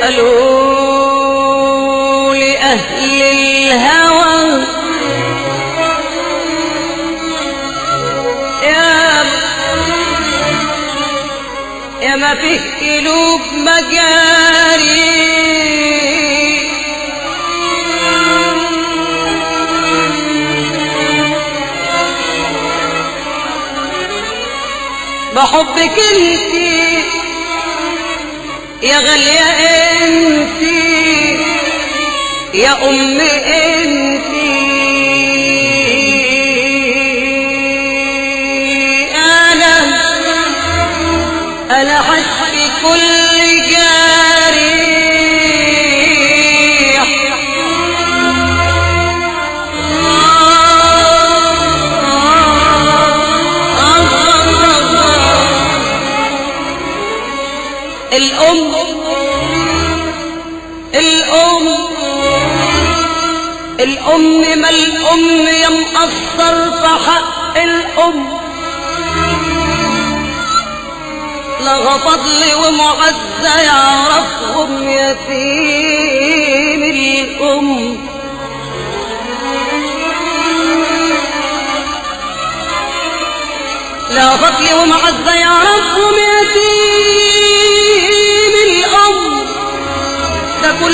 قالوا لأهل الهوى يا يا ما فيه قلوب مجاري بحبك انت يا غالية انت يا ام انت انا انا حشري كل جارح الأم الأم الأم ما الأم يا مقصر في حق الأم لها فضل ومعزة يعرفهم يتيم الأم لا فضل ومعزة يعرفهم يتيم الأم ده كل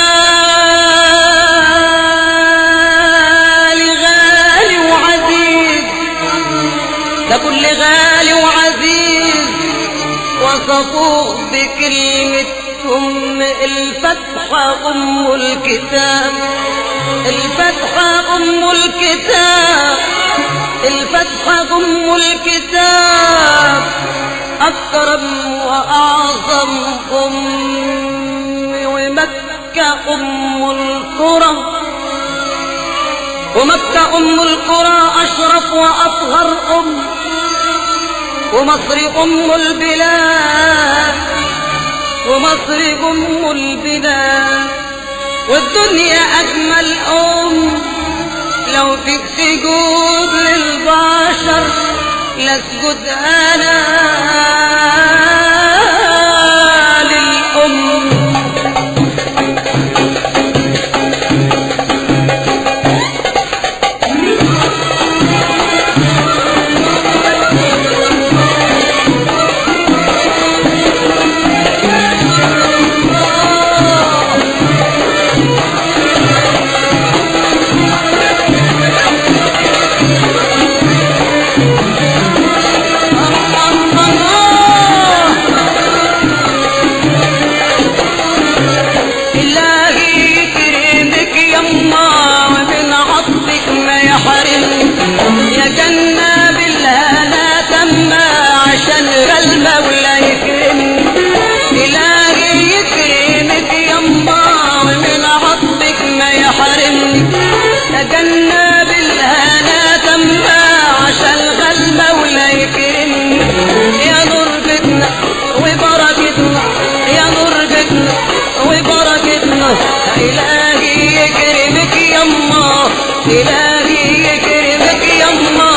غالي غالي وعزيز ده كل غالي وعزيز وصفوه بكلمة أم الفتحة أم الكتاب الفتحة أم الكتاب الفتحة أم الكتاب أكرم وأعظم أم ومكة أم القرى ومكة أم القرى أشرف وأطهر أم ومصر أم البلاد ومصر أم البلاد والدنيا أجمل أم لو فيك سجود للبشر لاسجد أنا للأم إلهي يكرمك يما ومن عطفك ما يحرم يا جنة بالهنا تما عشان المولى يكرم إلهي يكرمك يما ومن عطفك ما يحرم يا جنة بالهنا تما عشان المولى يكرم يا نور بيتنا وبركتنا يا نور بيتنا وبركتنا إلهي يكرمك يما إلهي يكرمك يما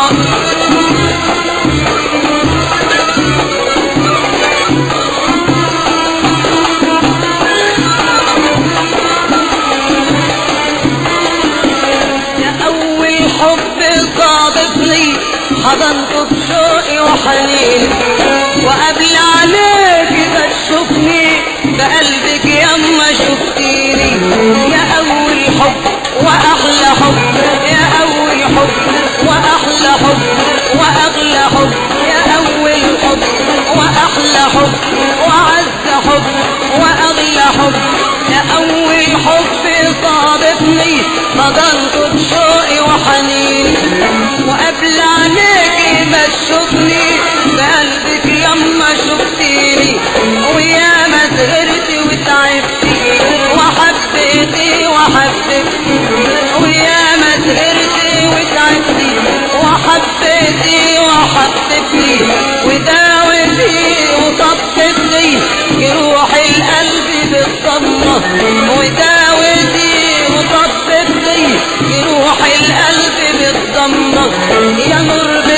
يا أول حب صادفني حضنته بشوقي وحنين وقبل عليك بتشوفني بقلبك يما شفتيني يا أول حب وأحلى حب يا أول حب وأحلى حب وأغلى حب يا أول حب وأحلى حب وأعز حب وأغلى حب يا أول حب صادفني فضلت بشوقي وحنين وقبل عينيك ما تشوفني بقلبك يما شفتيني ويا ما سهرتي وتعبتي وحبيتي وحبيتي ويا ما سهرتي وتعبتي وحبيتي وحبيتني وداوتي وطبتني جروح القلب بالضمة وداوتي وطبتني جروح القلب بالضمة يا نور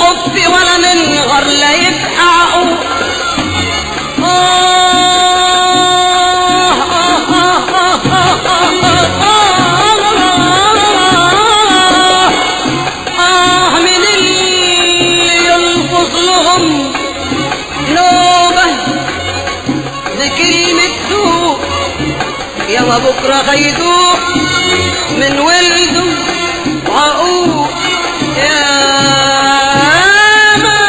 خف ولا من غر لا يبقى عقوق آه من اللي يلفظ لهم نوبة بكلمة سوء يا ما بكرة غيدوق من ولده عقوق يا ما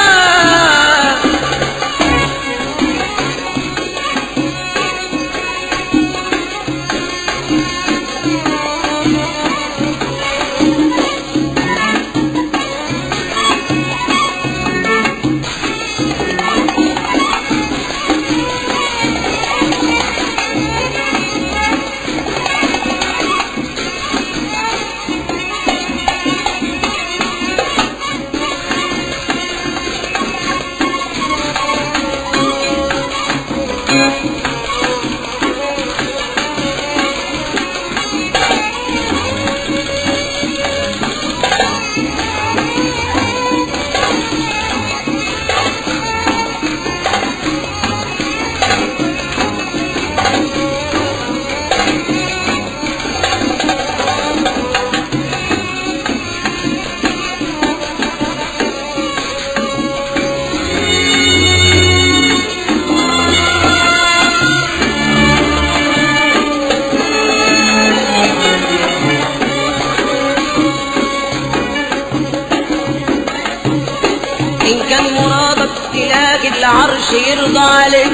إن كان مرادك تلاقي العرش يرضى عليك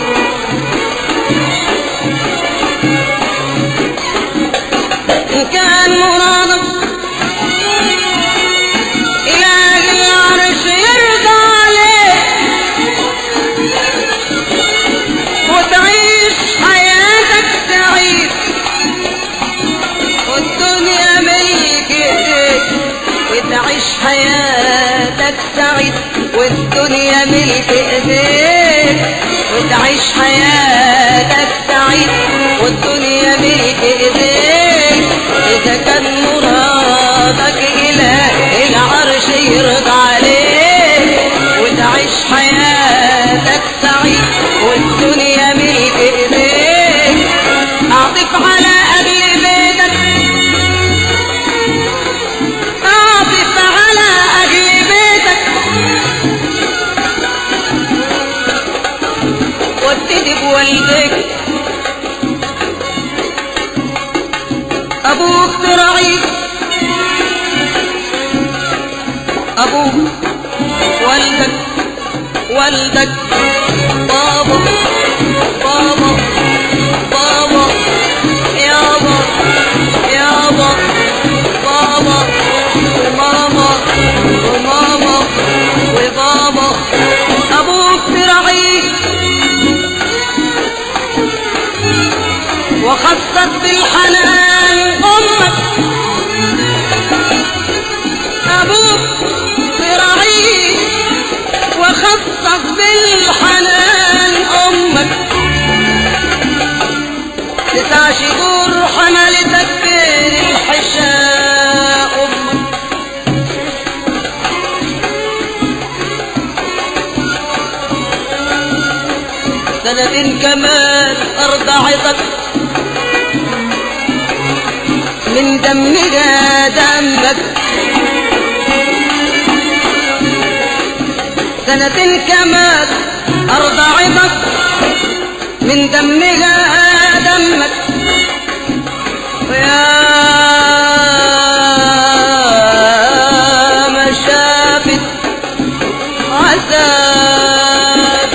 إن كان مرادك تلاقي العرش يرضى عليك وتعيش حياتك سعيد والدنيا ملك ايديك وتعيش حياتك سعيد والدنيا ملك ايديك وتعيش حياتك سعيد والدنيا ملك ايديك اذا كان مرادك اله العرش يرضى عليك وتعيش حياتك سعيد والدنيا ملك ايديك اعطف على اهل بيتك اعطف على اهل بيتك وابتدي بوالدك ابوك تراعيك ابوك والدك والدك بابا بابا بابا يابا يابا بابا وماما وماما وبابا ابوك تراعيك وخصت بالحنان امك ابوك تراعيك وخصت بالحنان امك تسع شهور حملتك بين الحشاء امك سنة كمان أرضعتك من دمها دمك سنة كمان أرضعتك من دمها دمك ويا ما شافت عذاب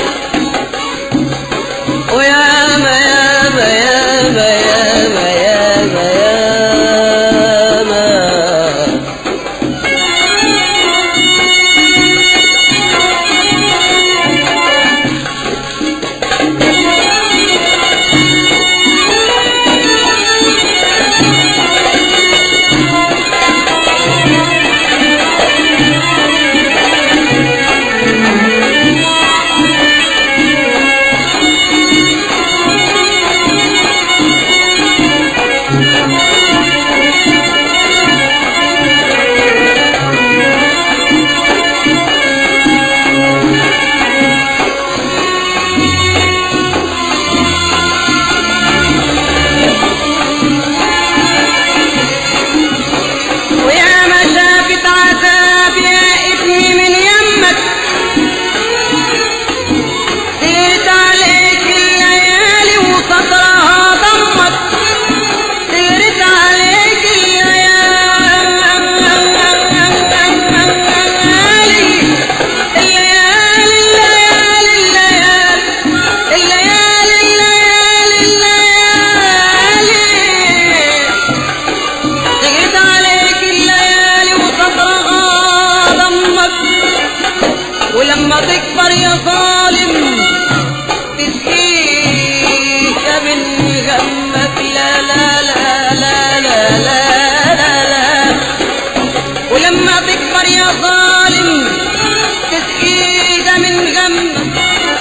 ويا ما يا ما يا ما يا ما يا ما يا ما تكبر يا ظالم تسقيك من غمك لا لا لا لا لا لا لا لا ولما تكبر يا ظالم تسقيك من غمك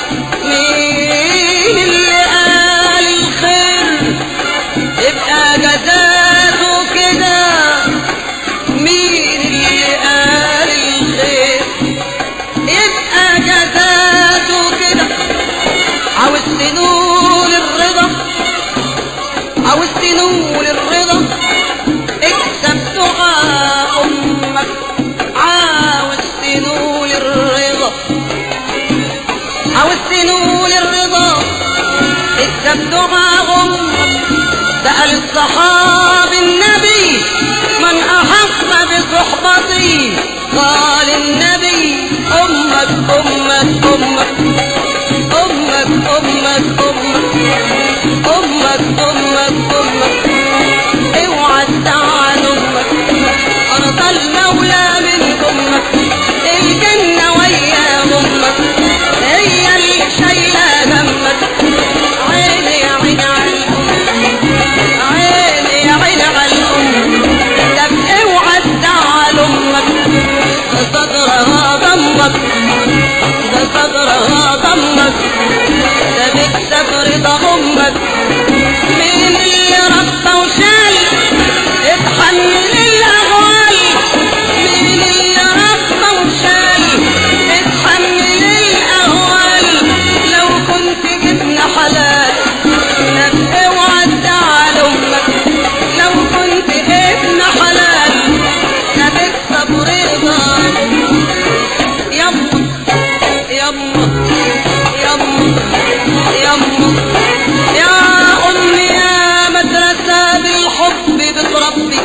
مين اللي قال الخير يبقى جزاته كده مين اللي قال الخير يبقى جزاته كده عاوز تنول الرضا عاوز تنول الرضا اكسب دعاء امك عاوز تنول الرضا عاوز تنول الرضا اكسب دعاء امك سأل الصحابي النبي من أحق بصحبتي قال النبي أمك أمك أمك أمك أمك أمك أمك أمك أمك اوعى تزعل أمك أرض المولى من أمك الجنة ويا أمك هي اللي شايلة همك عيني يا عيني على الأم عيني يا عيني على الأم طب اوعى تزعل أمك ده صدرها ضمك ده صدرها ضمك ده بيكسب رضا أمك مين اللي ربى وشال اتحمل الأغوال مين اللي ربى وشال اتحمل الأهوال لو كنت جبن حلال طب اوعى تزعل أمك لو كنت ابن حلال ده بيكسب رضا يما يما يما يما يا أمي يا مدرسة بالحب بتربي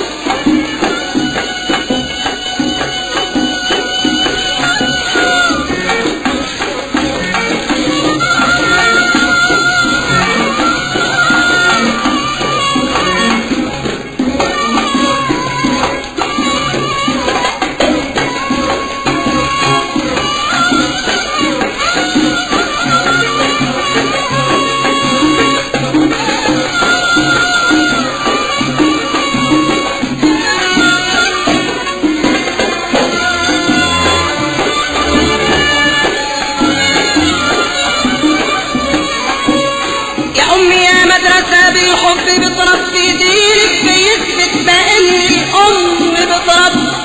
يا أمي يا مدرسة بالحب بتربي دينك بيثبت بأن الأم بتربي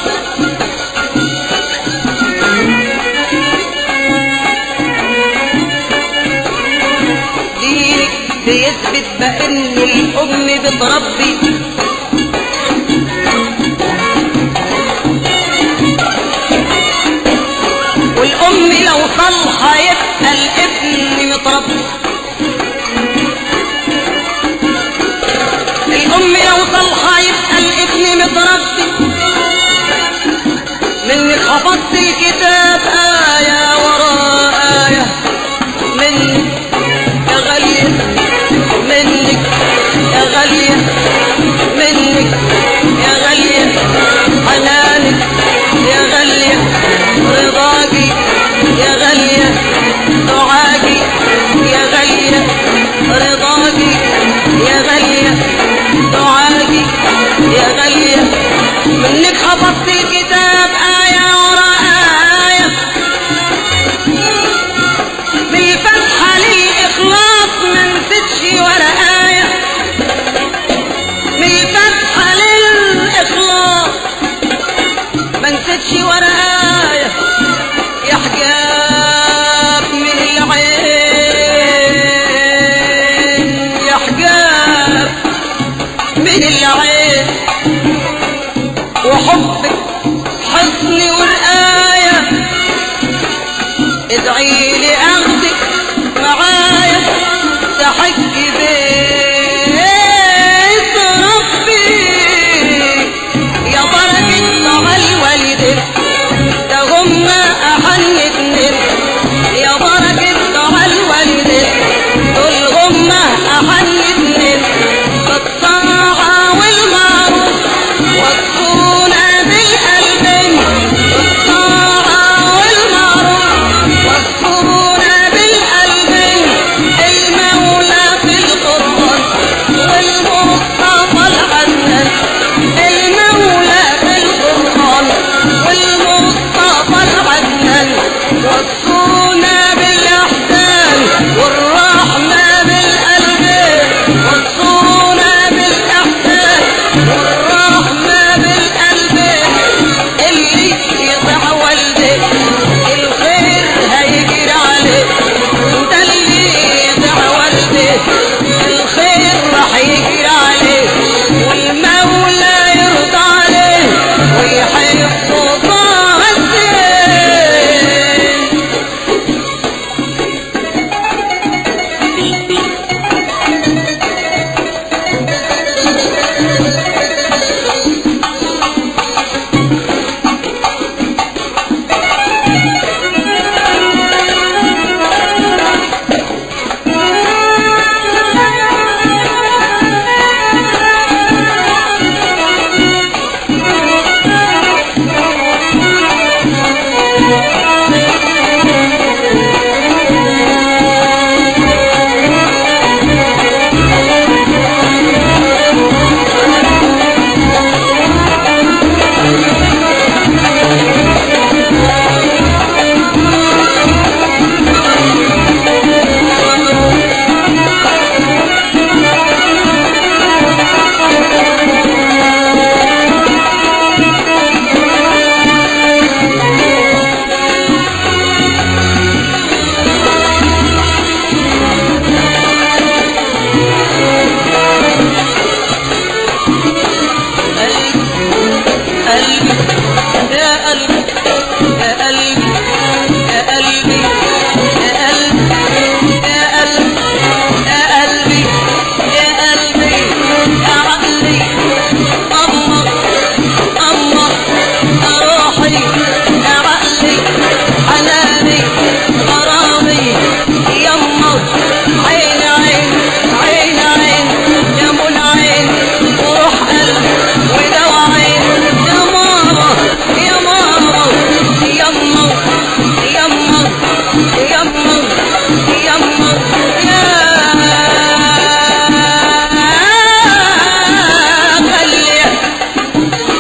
دينك بيثبت بأن الأم بتربي والأم لو صالحة يبقى الابن متربي الأم لو صالحة يبقى الابن متربي مني حفظت الكتاب آية ورا آية منك يا غالية منك يا غالية منك يا غالية حنانك يا غالية رضاكي يا غالية دعاكي يا غالية رضاكي يا غالية دعاكي يا غالية منك حفظت الكتاب آية ورا آية من الفتحة للإخلاص ما نسيتش ولا آية من الفتحة للإخلاص ما نسيتش ولا آية يا حجاب من العين يا حجاب من العين وحبك حصني والآية ادعي لي اخدك معايا تحج بيت ربي يا بركة طغى الوالدين ده هم احن اتنين يا بركة طغى الوالدين دول هم احن اتنين بالطاعة والمعروف والصونة بالقلبين بالطاعة والمعروف قلبي يا قلبي يا قلبي يا قلبي يا قلبي يا قلبي يا قلبي يا قلبي يا عقلي أما أما روحي يا عقلي حناني غرامي يما عين عين عين عين يا من عين وروح قلبي ودوا عين يا ماما يا ماما يما يما يما يما يا خلي